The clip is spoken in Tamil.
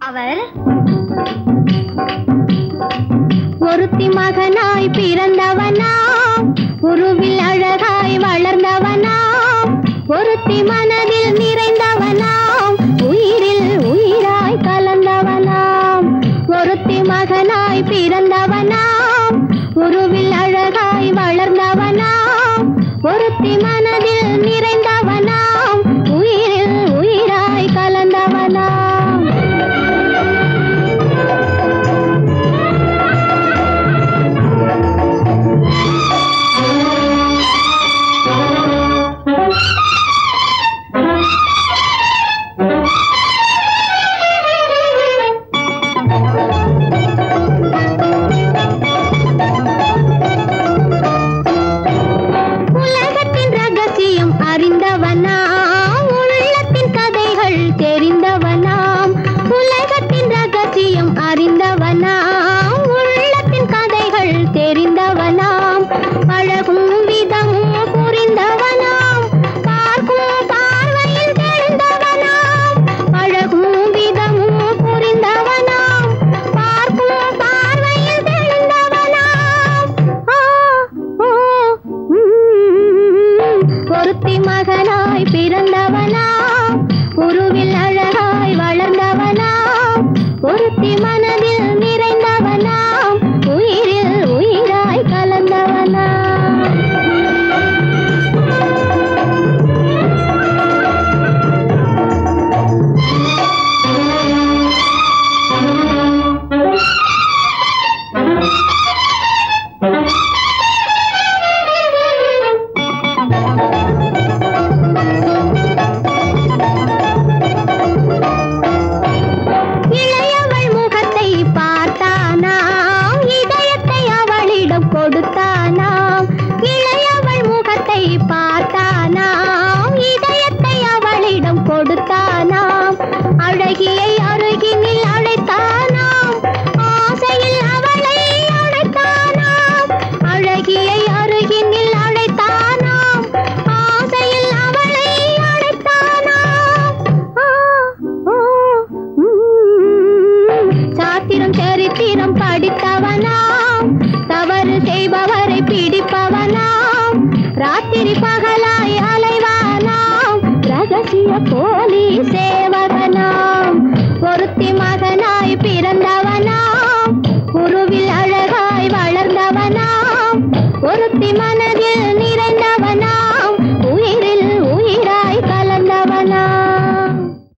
அவர் ஒருத்தி மகனாய் பிறந்தவனாம் உருவில் அழகாய் வளர்ந்தவனாம் ஒருத்தி மனதில் நிறைந்தவனாம் உயிரில் உயிராய் கலந்தவனாம் ஒருத்தி மகனாய் பிறந்தவனாம் உருவில் அழகாய் வளர்ந்தவனாம் ஒருத்தி மனதில் நிறைந்தவனாம் உயிரில் உயிராய் கலந்தவனாம் உலகத்தின் ரகசியம் அறிந்தவனாம் உள்ளத்தின் கதைகள் தெரிந்தவனாம் உலகத்தின் ரகசியம் அறிந்தவனாம் உள்ளத்தின் கதைகள் தெரிந்தவனாம் பழகும் விதமும் புரிந்தவனாம் பார்க்கும் பார்வையில் தெரிந்தவனாம் பழகும் விதமும் புரிந்தவனாம் பார்க்கும் பார்வையில் தெரிந்தவனாம் ஆ, ஓ, உம். ஒருத்தி மகனாய் பிறந்தவனாம் உருவில் அழகாய் வளர்ந்தவனாம் ஒருத்தி மனதில் நிறைந்தவனாம் உயிரில் உயிராய் கலந்தவனாம் இளையவள் முகத்தை பார்த்தானாம் இதயத்தை அவளிடம் கொடுத்தானாம் இளையவள் முகத்தை பார்த்தானாம் இதயத்தை அவளிடம் கொடுத்தானாம் அழகியை அருகினில் அழைத்தானாம் ஆசையில் அவளை அழைத்தானாம் அழகியை அருகினில் அழைத்தானாம் ஆசையில் அவளை அழைத்தானாம் ஆ, ஓ, உம். சாத்திரம் சரித்திரம் படித்தவனாம் தவறு செய்பவரை பிடிப்பவனாம் ராத்திரி பகலாய் அலைவானாம் ரகசிய போலி சேவகனாம் ஒருத்தி மகனாய் பிறந்தவனாம் உருவில் அழகாய் வளர்ந்தவனாம் ஒருத்தி மன